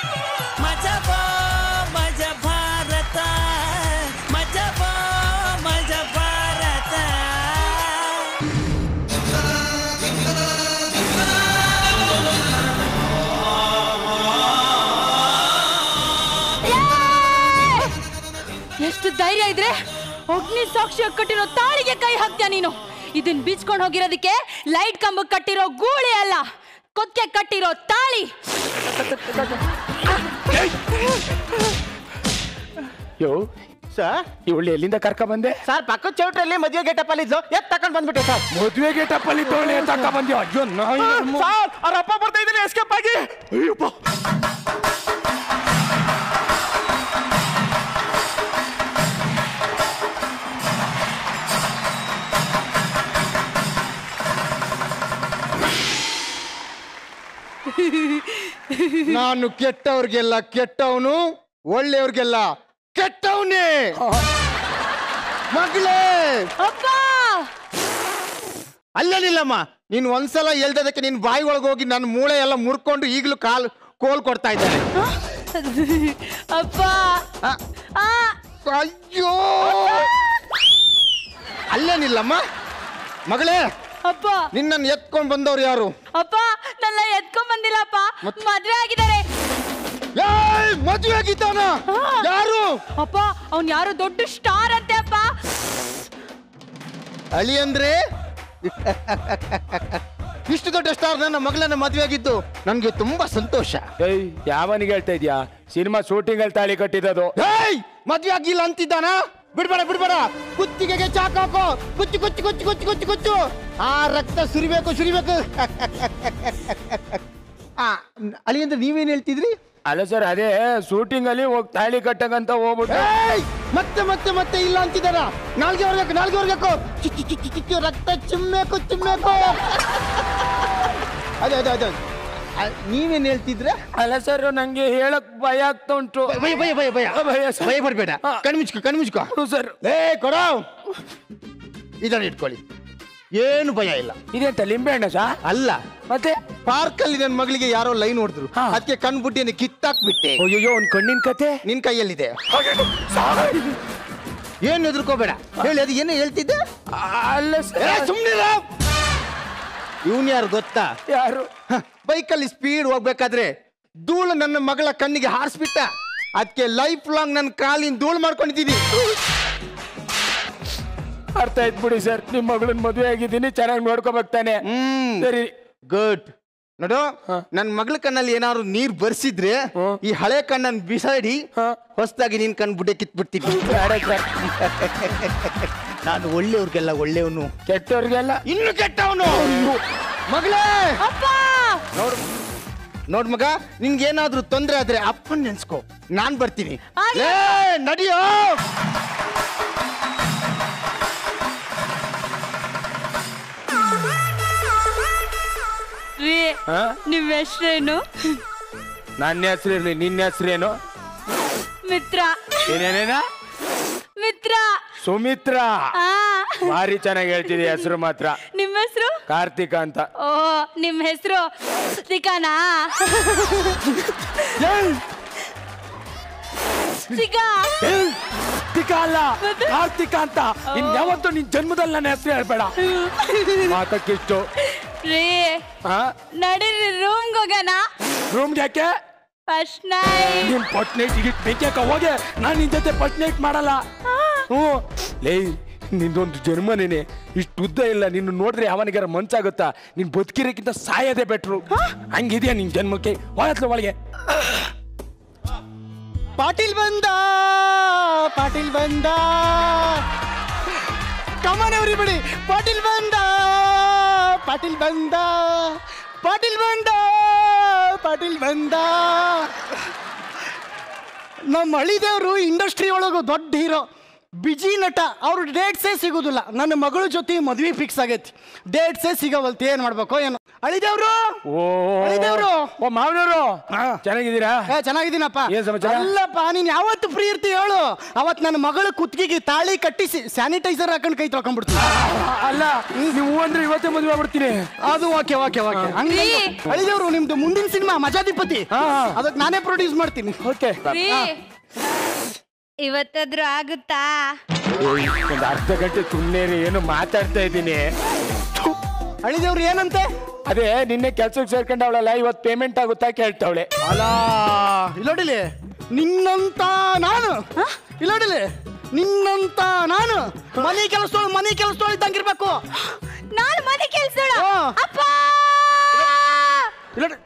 ಮಜಾ ಬಾ ಮಜಾ ಭಾರತ ಮಜಾ ಬಾ ಮಜಾ ಭಾರತ ಎಷ್ಟು ಧೈರ್ಯ ಇದ್ರೆ ಅಗ್ನಿ ಸಾಕ್ಷಿ ಕಟ್ಟಿರೋ ತಾಳಿಗೆ ಕೈ ಹಾಕ್ತೀಯ ನೀನು ಇದನ್ ಬೀಚ್ಕೊಂಡು ಹೋಗಿರೋದಕ್ಕೆ ಲೈಟ್ ಕಂಬ ಕಟ್ಟಿರೋ ಗೂಳಿ ಅಲ್ಲ ಕೊಕ್ಕೆ ಕಟ್ಟಿರೋ ತಾಳಿ ಯೋ ಸರ್ ಇವಳು ಎಲ್ಲಿಂದ ಕರ್ಕ ಬಂದೆ ಸರ್ ಪಕ್ಕದ ಚೌಟ್ರಲ್ಲಿ ಮದುವೆ ಗೇಟಪ್ ಅಲ್ಲಿ ಇದ್ದು ಎತ್ ತಕೊಂಡ್ ಬಂದ್ಬಿಟ್ಟೆ ಸರ್ ಮದುವೆ ಗೇಟಪ್ ಅಲ್ಲಿ ತಗೊಳ್ಳಿ ತಕ್ಕ ಬಂದ್ಯೋ ಅಯ್ಯೋ ನಾಯಿ ನಮ್ಮ- ಸರ್ ಅವ್ರ ಅಪ್ಪ ಬರ್ತಾ ಇದ್ದೀನಿ ಎಸ್ಕೇಪ್ ಆಗಿ ಅಯ್ಯಪ್ಪ ನಾನು ಕೆಟ್ಟವ್ರಿಗೆಲ್ಲ ಕೆಟ್ಟವನು ಒಳ್ಳೆಯವ್ರಿಗೆಲ್ಲ ಕೆಟ್ಟವನೇ ಮಗಳೇ ಅಪ್ಪ ಅಲ್ಲೇನಿಲ್ಲಮ್ಮ ನೀನು ಒಂದ್ಸಲ ಎಲ್ದದಕ್ಕೆ ನಿನ್ ಬಾಯಿ ಒಳಗೆ ಹೋಗಿ ನನ್ನ ಮೂಳೆ ಎಲ್ಲ ಮುರ್ಕೊಂಡು ಈಗಲೂ ಕಾಲ್ ಕೋಲ್ ಕೊಡ್ತಾ ಇದ್ದಾರೆ ಅಪ್ಪ ಆ, ಆ ಅಯ್ಯೋ ಅಲ್ಲೇನಿಲ್ಲಮ್ಮ ಮಗಳೇ ಅಪ್ಪ ನಿನ್ನನ್ನು ಎತ್ಕೊಂಡು ಬಂದವ್ರು ಯಾರು ಅಪ್ಪ ನನ್ನ ಎತ್ಕೊಂಡ್ ಬಂದಿಲ್ಲಪ್ಪ ಮದ್ವೆ ಆಗಿದ್ದಾರೆ ಏಯ್ ಮದುವೆ ಆಗಿದ್ದಾನ ಯಾರು ಅಪ್ಪ ಅವ್ನ್ ಯಾರು ದೊಡ್ಡ ಸ್ಟಾರ್ ಅಂತೆ ಅಪ್ಪ ಅಳಿ ಅಂದ್ರೆ ಇಷ್ಟು ದೊಡ್ಡ ಸ್ಟಾರ್ ನನ್ನ ಮಗಳನ್ನ ಮದುವೆ ಆಗಿದ್ದು ನನಗೆ ತುಂಬಾ ಸಂತೋಷ ಏಯ್ ಯಾವನಿಗೆ ಹೇಳ್ತಾ ಇದ್ಯಾ ಸಿನಿಮಾ ಶೂಟಿಂಗ್ ಅಲ್ಲಿ ತಾಳಿ ಕಟ್ಟಿದ್ದು ಏಯ್ ಮದ್ವೆ ಆಗಿಲ್ಲ ಅಂತಿದ್ದಾನ ಬಿಡ್ಬೇಡ ಬಿಡ್ಬೇಡ ಕುತ್ತಿಗೆಗೆ ಚಾಕ್ ಹಾಕೋ ಕುಚ್ಚು ಕುಚ್ಚು ಕುಚ್ಚು ಕುಚ್ಚು ಕುಚ್ಚು ಕುಚ್ಚು ಆ ರಕ್ತ ಸುರಿಬೇಕು ಸುರಿಬೇಕು ಆ ಅಳಿ ಅಂದ್ರೆ ನೀವೇನ್ ಹೇಳ್ತಿದ್ರಿ ಅಲ್ಲ ಸರ್ ಅದೇ ಶೂಟಿಂಗ್ ಅಲ್ಲಿ ಹೋಗಿ ತಾಳಿ ಕಟ್ಟಕಂತ ಹೋಗ್ಬಿಟ್ಟು ಏಯ್ ಮತ್ತೆ ಮತ್ತೆ ಮತ್ತೆ ಇಲ್ಲ ಅಂತಿದ್ದಾರ ನಾಲ್ಗೆ ಹೊರ್ಬೇಕು ನಾಲ್ಗೆ ಹೊರ್ಬೇಕು ಚಿಕ್ಕಿ ಚಿಕ್ಕಿ ಚಿಕ್ಕಿ ರಕ್ತ ಚಿಮ್ಮೇಕು ಚಿಮ್ಮೇಕು ಅದೇ ಅದೇ ಅದೇ ಆ, ನೀವೇನ್ ಹೇಳ್ತಿದ್ರೆ ಅಲ್ಲ ಸರ್ ನಂಗೆ ಹೇಳಕ್ ಭಯ ಆಗ್ತಾ ಉಂಟು ಭಯ ಭಯ ಭಯ ಭಯ ಭಯ ಸರ್. ಭಯ ಪಡ್ಬೇಡ ಹಾ. ಕಣ್ಮುಚ್ಕೊ ಕಣ್ಮುಚ್ಕೊ ಹೌದು ಸರ್ ಏ ಕೊಡ ಇದನ್ನ ಇಟ್ಕೊಳ್ಳಿ ಏನು ಭಯ ಇಲ್ಲ ಇದೆಂತ ಲಿಂಬೆ ಹಣ್ಣ ಸಾ ಅಲ್ಲ ಮತ್ತೆ ಪಾರ್ಕ್ ಅಲ್ಲಿ ನನ್ನ ಮಗಳಿಗೆ ಯಾರೋ ಲೈನ್ ಹೊಡೆದ್ರು ಹಾ. ಅದಕ್ಕೆ ಕಣ್ಬುಟ್ಟಿಯನ್ನು ಕಿತ್ತಾಕ್ಬಿಟ್ಟೆ ಅಯ್ಯೋ ಒಂದ್ ಕಣ್ಣಿನ ಕತೆ ನಿನ್ ಕೈಯಲ್ಲಿದೆ ಏನು ಹೆದರ್ಕೋಬೇಡ ಹೇಳಿ ಅದು ಏನು ಹೇಳ್ತಿದ್ದೆ ಅಲ್ಲ ಏ, ಸರ್ ಸುಮ್ನಿರ ಇವನ್ ಯಾರು ಗೊತ್ತಾ ಯಾರು ಬೈಕಲ್ಲಿ ಸ್ಪೀಡ್ ಹೋಗ್ಬೇಕಾದ್ರೆ ಧೂಳು ನನ್ನ ಮಗಳ ಕಣ್ಣಿಗೆ ಹಾರಿಸ್ಬಿಟ್ಟ ಅದಕ್ಕೆ ಲೈಫ್ ಲಾಂಗ್ ನನ್ನ ಕಾಲಿನ ಧೂಳು ಮಾಡ್ಕೊಂಡಿದ್ದೀನಿ ಅರ್ಥ ಆಯ್ತು ಬಿಡಿ ಸರ್ ನಿಮ್ ಮಗಳನ್ ಮದುವೆ ಆಗಿದ್ದೀನಿ ಚೆನ್ನಾಗಿ ನೋಡ್ಕೋಬೇಕು ಹ್ಮ್ ಸರಿ ಗುಡ್ ನೋಡು ಹಾ. ನನ್ನ ಮಗಳ ಕಣ್ಣಲ್ಲಿ ಏನಾದ್ರು ನೀರ್ ಬರ್ಸಿದ್ರೆ ಹ್ಮ್. ಈ ಹಳೆ ಕಣ್ಣನ್ ಬಿಸಾಡಿ ಹಾ. ಹೊಸದಾಗಿ ನಿನ್ ಕಣ್ ಬುಡ್ಡೆ ಕಿತ್ಬಿಡ್ತೀನಿ ಬೇಡ ಸರ್ ನಾನು ಒಳ್ಳೆಯವ್ರಿಗೆಲ್ಲ ಒಳ್ಳೆಯವನು ಕೆಟ್ಟವ್ರಿಗೆಲ್ಲ ಇನ್ನು ಕೆಟ್ಟವನು ಮಗಳೇ ಅಪ್ಪ ನೋಡು ನೋಡ್ ಮಗ ನಿನ್ಗೇನಾದ್ರೂ ತೊಂದ್ರೆ ಆದ್ರೆ ಅಪ್ಪನ್ ನೆನ್ಸ್ಕೊ ನಾನ್ ಬರ್ತೀನಿ ಆಗ್ಲಿ. ಏ ನಡಿಯೋ ರೀ ಹಾ? ನಿಮ್ ಹೆಸ್ರೇನು ನನ್ನ ಹೆಸರು ಇರ್ಲಿ ನಿನ್ನ ಹೆಸರೇನು ಮಿತ್ರ ಏನೇನೇನ ಮಿತ್ರ ಸುಮಿತ್ರ ಆ ಭಾರಿ ಚೆನ್ನಾಗಿ ಹೇಳ್ತಿದೆ ಹೆಸರು ಮಾತ್ರ ನಿಮ್ ಹೆಸರು ಕಾರ್ತಿಕ ಅಂತ ಓ ನಿಮ್ ಹೆಸರು ಸಿಕಾನಾ ಸಿಕಾ ಕಾರ್ತಿಕ ಅಲ್ಲ ಕಾರ್ತಿಕ ಅಂತ ಇನ್ ಯಾವತ್ತು ನಿನ್ ಜನ್ಮದಲ್ಲಿ ನನ್ನ ಹೆಸರು ಹೇಳ್ಬೇಡ ಮಾತಕ್ಕಿಷ್ಟು ರೀ ಹಾ ನಡೀರಿ ರೂಮ್ಗೆ ಹೋಗೋಣ ರೂಮ್ಗೆ ಯಾಕೆ ಫಸ್ಟ್ ನೈಟ್ ನಿನ್ ಫಸ್ಟ್ ನೈಟ್ ಗಿಟ್ ಬೇಕೇಕ ಹೋಗೆ ನಾನು ನಿನ್ ಜೊತೆ ಫಸ್ಟ್ ನೈಟ್ ಮಾಡಲ್ಲ ಹ್ಞೂ ಲೇ ನಿಂದೊಂದು ಜನ್ಮನೇನೆ ಇಷ್ಟು ಉದ್ದ ಇಲ್ಲ ನಿನ್ನ ನೋಡ್ರೆ ಅವನಿಗಾರ ಮನ್ಸಾಗುತ್ತಾ ನೀನ್ ಬದುಕಿರೋಕ್ಕಿಂತ ಸಾಯೋದೇ ಬೆಟ್ರು ಹಂಗಿದ್ಯಾ ನಿನ್ ಜನ್ಮಕ್ಕೆ ಒಳತ್ಲ ಒಳಗೆ ಪಾಟೀಲ್ ಬಂದ ಪಾಟೀಲ್ ಬಂದ ಕಮನ್ ಬಿಡಿ ಪಾಟೀಲ್ ಬಂದ ಪಾಟೀಲ್ ಬಂದ ಪಾಟೀಲ್ ಬಂದ ಪಾಟೀಲ್ ಬಂದ ನಮ್ಮ ಹಳಿದೇವ್ರು ಇಂಡಸ್ಟ್ರಿ ಒಳಗು ದೊಡ್ಡ ಹೀರೋ ಬಿಜಿ ನಟ ಅವ್ರ ಡೇಟ್ಸೇ ಸಿಗುದಿಲ್ಲ ನನ್ನ ಮಗಳ ಜೊತೆ ಮದ್ವೆ ಫಿಕ್ಸ್ ಆಗೈತಿ ಡೇಟ್ಸೇ ಸಿಗವಲ್ತಿ ಏನ್ ಮಾಡ್ಬೇಕು ಏನು ಅಳಿದೇವ್ರು ಓ ಅಳಿದೇವ್ರು ಓ ಮಾವನವರು ಹಾ. ಚೆನ್ನಾಗಿದ್ದೀರಾ ಏ ಚೆನ್ನಾಗಿದ್ದೀನಪ್ಪ ಏನ್ ಸಮಾಚಾರ? ಅಲ್ಲಪ್ಪ ನೀನ್ ಯಾವತ್ತು ಫ್ರೀ ಇರ್ತಿ ಹೇಳು ಅವತ್ ನನ್ನ ಮಗಳ ಕುತ್ತಿಗೆಗೆ ತಾಳಿ ಕಟ್ಟಿಸಿ ಸ್ಯಾನಿಟೈಸರ್ ಹಾಕೊಂಡು ಕೈ ತೊಳ್ಕೊಂಡ್ಬಿಡ್ತೀನಿ ಅಲ್ಲ ನೀವು ಹೂ ಅಂದ್ರೆ ಇವತ್ತೇ ಮದುವೆ ಆಗ್ಬಿಡ್ತೀನಿ ಅದು ಓಕೆ ಓಕೆ ಓಕೆ ಹಂಗೆ ಅಳಿದೇವ್ರು ನಿಮ್ದು ಮುಂದಿನ ಸಿನಿಮಾ ಮಜಾಧಿಪತಿ ಹಾ, ಹಾ. ಅದಕ್ಕೆ ನಾನೇ ಪ್ರೊಡ್ಯೂಸ್ ಮಾಡ್ತೀನಿ ಓಕೆ ರೀ ಇವತ್ತಾದ್ರೂ ಆಗುತ್ತಾ ಒಂದು ಅರ್ಧ ಗಂಟೆ ಸುಮ್ಮನೆ ಏನು ಮಾತಾಡ್ತಾ ಇದ್ದೀನಿ ಅಳಿದೇವ್ರು ಏನಂತೆ ಅದೇ ನಿನ್ನೆ ಕೆಲ್ಸಕ್ಕೆ ಸೇರ್ಕೊಂಡವಳಲ್ಲ ಇವತ್ತು ಪೇಮೆಂಟ್ ಆಗುತ್ತಾ ಕೇಳ್ತಾವಳೆ ಅಲ್ಲ ಇಲ್ಲೋಡಿಲಿ ನಿನ್ನಂತ ನಾನು ಇಲ್ಲೋಡಿಲಿ ನಿನ್ನಂತ ನಾನು ಮನೆ ಕೆಲಸದೋಳು ಮನೆ ಕೆಲಸದೋಳು ಇದ್ದಂಗಿರ್ಬೇಕು ನಾನು ಮನೆ ಕೆಲ್ಸೋಳ ಹಾ. ಅಪ್ಪ ಇಲ್ಲೋಡಿ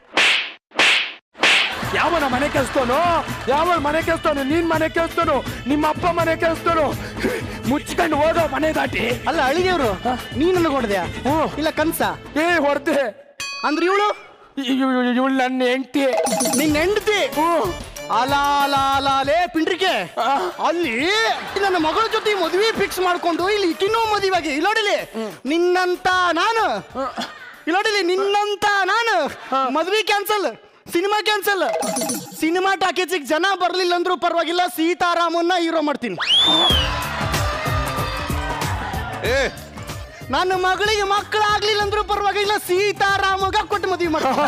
ಯಾವನ ಮನೆ ಕೆಲ್ಸದವನು ಯಾವ ಮನೆ ಕೆಲ್ಸದವನು ನೀನ್ ಮನೆ ಕೆಲ್ಸದವನು ನಿಮ್ಮ ಅಪ್ಪ ಮನೆ ಕೆಲ್ಸದವನು ಮುಚ್ಕೊಂಡು ಹೋಗೋ ಮನೆ ದಾಟಿ ಅಲ್ಲ ಅಳಿದೇವ್ರು ನೀ ನನಗೆ ಹೊಡೆದ್ಯಾ ಹ್ಞೂ. ಇಲ್ಲ ಕನ್ಸ ಏ ಹೊಡೆದೆ ಅಂದ್ರೆ ಇವಳು ಇವಳು ನನ್ನ ಹೆಂಡತಿ ನಿನ್ನ ಹೆಂಡತಿ ಅಲ ಅಲ ಅಲ ಲೇ ಪಿಂಡ್ರಿಕೆ ಅಲ್ಲಿ ನನ್ನ ಮಗಳ ಜೊತೆ ಮದುವೆ ಫಿಕ್ಸ್ ಮಾಡ್ಕೊಂಡು ಇಲ್ಲಿ ಇಕಿನೋ ಮದುವೆಗೆ ಇಲ್ಲೋಡಿಲಿ ನಿನ್ನಂತ ನಾನು ಇಲ್ಲೋಡಿಲಿ ನಿನ್ನಂತ ನಾನು ಮದುವೆ ಕ್ಯಾನ್ಸಲ್ ಸಿನಿಮಾ ಕ್ಯಾನ್ಸಲ್ ಸಿನಿಮಾ ಟಾಕೀಸಿಗೆ ಜನ ಬರ್ಲಿಲ್ಲ ಅಂದ್ರೂ ಪರವಾಗಿಲ್ಲ ಸೀತಾರಾಮನ್ನ ಹೀರೋ ಮಾಡ್ತೀನಿ ನನ್ನ ಮಗಳಿಗೆ ಮಕ್ಕಳಾಗ್ಲಿಲ್ಲ ಅಂದ್ರೂ ಪರವಾಗಿಲ್ಲ ಸೀತಾರಾಮಗ ಕೊಟ್ಟು ಮದುವೆ ಮಾಡ್ತೀನಿ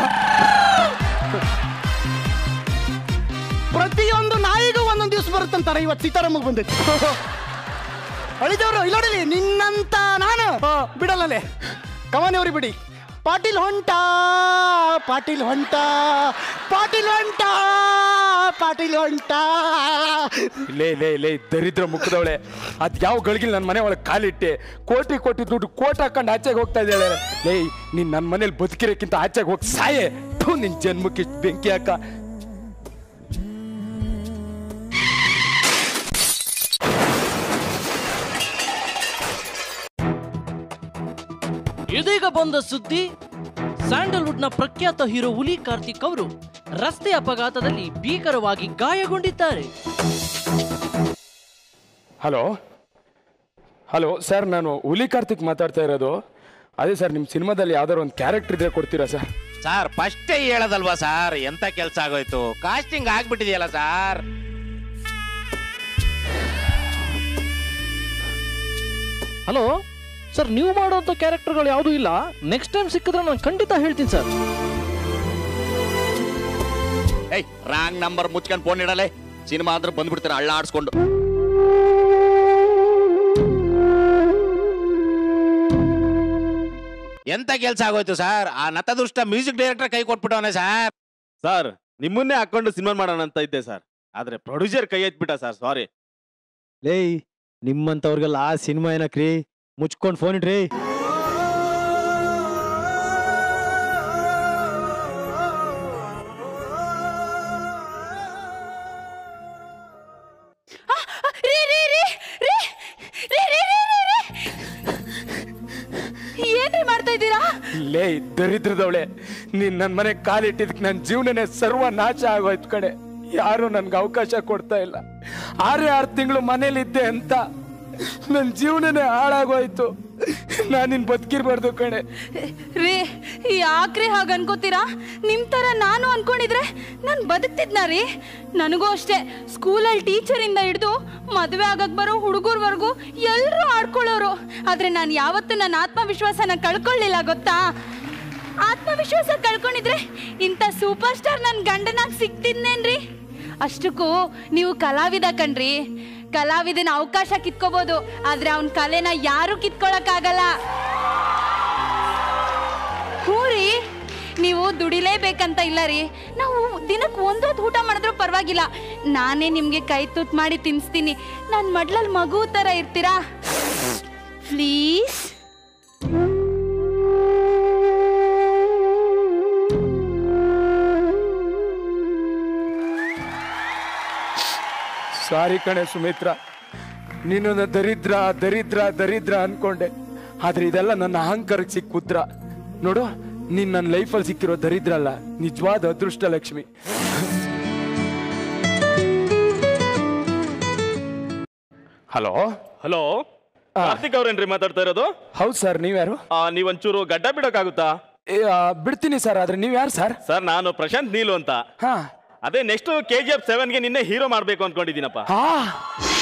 ಪ್ರತಿಯೊಂದು ನಾಯಿಗೂ ಒಂದೊಂದು ದಿವಸ ಬರುತ್ತಂತಾರೆ ಇವತ್ತು ಸೀತಾರಾಮಗ್ ಬಂದೈತಿ ಅಳಿದವರು ಇಲ್ಲೋಡಲಿ ನಿನ್ನಂತ ನಾನು ಬಿಡಲ್ಲೇ ಕವನವ್ರಿ ಬಿಡಿ ಪಾಟೀಲ್ ಹೊಂಟ ಪಾಟೀಲ್ ಹೊಂಟ ಪಾಟೀಲ್ ಹೊಂಟ ಪಾಟೀಲ್ ಹೊಂಟ ಲೇ ಲೇ ಲೇ ದರಿದ್ರ ಮುಖದವಳೆ ಅದ್ ಯಾವ ಗಳಿಗಿಲ್ ನನ್ನ ಮನೆ ಒಳಗೆ ಕಾಲಿಟ್ಟೆ ಕೋಟಿ ಕೋಟಿ ದುಡ್ಡು ಕೋಟ್ ಹಾಕೊಂಡು ಆಚೆಗೆ ಹೋಗ್ತಾ ಇದ್ದಾಳೆ ಲೇ ನೀನ್ ನನ್ನ ಮನೇಲಿ ಬದುಕಿರೋಕ್ಕಿಂತ ಆಚೆಗೆ ಹೋಗಿ ಸಾಯೆ ಥು, ನಿನ್ ಜನ್ಮಕ್ಕೆ ಇಷ್ಟ್ ಬೆಂಕಿ ಹಾಕ ಇದೀಗ ಬಂದ ಸುದ್ದಿ ಸ್ಯಾಂಡಲ್ವುಡ್ನ ಪ್ರಖ್ಯಾತ ಹೀರೋ ಹುಲಿ ಕಾರ್ತಿಕ್ ಅವರು ರಸ್ತೆ ಅಪಘಾತದಲ್ಲಿ ಭೀಕರವಾಗಿ ಗಾಯಗೊಂಡಿದ್ದಾರೆ ಹಲೋ ಹಲೋ ಸರ್ ನಾನು ಹುಲಿ ಕಾರ್ತಿಕ್ ಮಾತಾಡ್ತಾ ಇರೋದು ಅದೇ ಸರ್ ನಿಮ್ಮ ಸಿನಿಮಾದಲ್ಲಿ ಯಾವ್ದಾರು ಒಂದು ಕ್ಯಾರೆಕ್ಟರ್ ಇದ್ರೆ ಕೊಡ್ತೀರಾ ಸರ್ ಸಾರ್ ಫಸ್ಟೇ ಹೇಳದಲ್ವಾ ಸಾರ್ ಎಂತ ಕೆಲ್ಸ ಆಗೋಯ್ತು ಕಾಸ್ಟಿಂಗ್ ಆಗ್ಬಿಟ್ಟಿದೆಯಲ್ಲ ಸಾರ್ ಹಲೋ ಸರ್ ನೀವು ಮಾಡೋಂಥ ಕ್ಯಾರೆಕ್ಟರ್ಗಳು ಯಾವುದೂ ಇಲ್ಲ ನೆಕ್ಸ್ಟ್ ಟೈಮ್ ಸಿಕ್ಕಿದ್ರೆ ನಾನು ಖಂಡಿತ ಹೇಳ್ತೀನಿ ಸರ್ ಏಯ್ ರಾಂಗ್ ನಂಬರ್ ಮುಚ್ಕೊಂಡು ಫೋನ್ ಇಡಲೆ ಸಿನಿಮಾ ಅಂದ್ರೆ ಬಂದ್ಬಿಡ್ತಾರೆ ಹಳ್ಳ ಆಡ್ಸ್ಕೊಂಡು ಎಂತ ಕೆಲ್ಸ ಆಗೋಯ್ತು ಸರ್ ಆ ನತದುಷ್ಟ ಮ್ಯೂಸಿಕ್ ಡೈರೆಕ್ಟರ್ ಕೈ ಕೊಟ್ಬಿಟ್ಟವನೆ ಸರ್ ಸರ್ ನಿಮ್ಮನ್ನೇ ಹಾಕೊಂಡು ಸಿನಿಮಾ ಮಾಡೋಣ ಅಂತ ಇದ್ದೆ ಸರ್ ಆದ್ರೆ ಪ್ರೊಡ್ಯೂಸರ್ ಕೈ ಎತ್ಬಿಟ್ಟ ಸರ್ ಸಾರಿ ಲೇಯ್ ನಿಮ್ಮಂತವ್ರಿಗೆಲ್ಲ ಆ ಸಿನಿಮಾ ಏನಕ್ರಿ ಮುಚ್ಕೊಂಡು ಫೋನ್ ಇಡ್ರಿ ರೀ ರೀ ರೀ ರೀ ರೀ ರೀ ರೀ ರೀ ರೀ ಏನ್ರಿ ಮಾಡ್ತಾ ಇದ್ದೀರಾ ಲೇ ದರಿದ್ರದವಳೆ ನೀನ್ ನನ್ನ ಮನೆ ಕಾಲಿಟ್ಟಿದ್ದಕ್ಕೆ ನನ್ನ ಜೀವನನೇ ಸರ್ವ ನಾಶ ಆಗೋಯ್ತು ಕಡೆ ಯಾರು ನನ್ಗೆ ಅವಕಾಶ ಕೊಡ್ತಾ ಇಲ್ಲ ಆರೇ ಆರು ತಿಂಗಳು ಮನೇಲಿದ್ದೆ ಅಂತ ನನ್ನ ಜೀವನನೇ ಹಾಳಾಗೋಯ್ತು ನಾನು ನಿನ್ ಬದುಕಿರ್ಬಾರ್ದು ಕಣೆ ರೀ ಯಾಕ್ರಿ ಹಾಗ ಅನ್ಕೋತೀರಾ ನಿಮ್ ತರ ನಾನು ಅನ್ಕೊಂಡಿದ್ರೆ ನಾನು ಬದುಕ್ತಿದ್ನ ರೀ ನನಗೂ ಅಷ್ಟೇ ಸ್ಕೂಲಲ್ಲಿ ಟೀಚರಿಂದ ಹಿಡಿದು ಮದುವೆ ಆಗಕ್ ಬರೋ ಹುಡುಗರ್ವರೆಗೂ ಎಲ್ಲರೂ ಆಡ್ಕೊಳ್ಳೋರು ಆದ್ರೆ ನಾನು ಯಾವತ್ತೂ ನನ್ನ ಆತ್ಮವಿಶ್ವಾಸನ ಕಳ್ಕೊಳ್ಳಿಲ್ಲ ಗೊತ್ತಾ ಆತ್ಮವಿಶ್ವಾಸ ಕಳ್ಕೊಂಡಿದ್ರೆ ಇಂಥ ಸೂಪರ್ ಸ್ಟಾರ್ ನನ್ನ ಗಂಡನಾಗ್ ಸಿಗ್ತಿದ್ನೇನ್ರಿ ಅಷ್ಟಕ್ಕೂ ನೀವು ಕಲಾವಿದ ಕಣ್ರಿ ಕಲಾವಿದನ ಅವಕಾಶ ಕಿತ್ಕೋಬಹುದು ಆದ್ರೆ ಅವನ ಕಲೆನ ಯಾರು ಕಿತ್ಕೊಳಕ್ಕಾಗಲ್ಲ ಹ್ಞೂ ರೀ ನೀವು ದುಡಿಲೇಬೇಕಂತ ಇಲ್ಲ ರೀ ನಾವು ದಿನಕ್ಕೆ ಒಂದೊತ್ತು ಊಟ ಮಾಡಿದ್ರೂ ಪರವಾಗಿಲ್ಲ ನಾನೇ ನಿಮಗೆ ಕೈ ತುತ್ತು ಮಾಡಿ ತಿನ್ನಿಸ್ತೀನಿ ನನ್ನ ಮಡ್ಲಲ್ಲಿ ಮಗು ಥರ ಇರ್ತೀರಾ ಪ್ಲೀಸ್ ಸಾರಿ ಕಣೆ ಸುಮಿತ್ರ ನೀನು ದರಿದ್ರ ದರಿದ್ರ ದರಿದ್ರ ಅನ್ಕೊಂಡೆ ಆದ್ರೆ ಇದೆಲ್ಲ ನನ್ನ ಅಹಂಕಾರಕ್ಕೆ ಸಿಕ್ಕ ಉತ್ತರ ನೋಡು ನೀನ್ ನನ್ನ ಲೈಫಲ್ಲಿ ಸಿಕ್ಕಿರೋ ದರಿದ್ರ ಅಲ್ಲ ನಿಜವಾದ ಅದೃಷ್ಟ ಲಕ್ಷ್ಮಿ ಹಲೋ ಹಲೋ ಕಾರ್ತಿಕ್ ಅವ್ರೇನ್ರಿ ಮಾತಾಡ್ತಾ ಇರೋದು ಹೌದು ಸರ್ ನೀವ್ಯಾರು ಆ, ನೀವೊಂಚೂರು ಗಡ್ಡ ಬಿಡೋಕ್ಕಾಗುತ್ತಾ ಏ, ಆ, ಬಿಡ್ತೀನಿ ಸರ್ ಆದ್ರೆ ನೀವು ಯಾರು ಸರ್ ಸರ್ ನಾನು ಪ್ರಶಾಂತ್ ನೀಲು ಅಂತ ಹಾ ಅದೇ ನೆಕ್ಸ್ಟ್ ಕೆ ಜಿ ಎಫ್ ಸೆವೆನ್ಗೆ ನಿನ್ನೆ ಹೀರೋ ಮಾಡ್ಬೇಕು ಅನ್ಕೊಂಡಿದ್ದೀನಪ್ಪ ಹಾ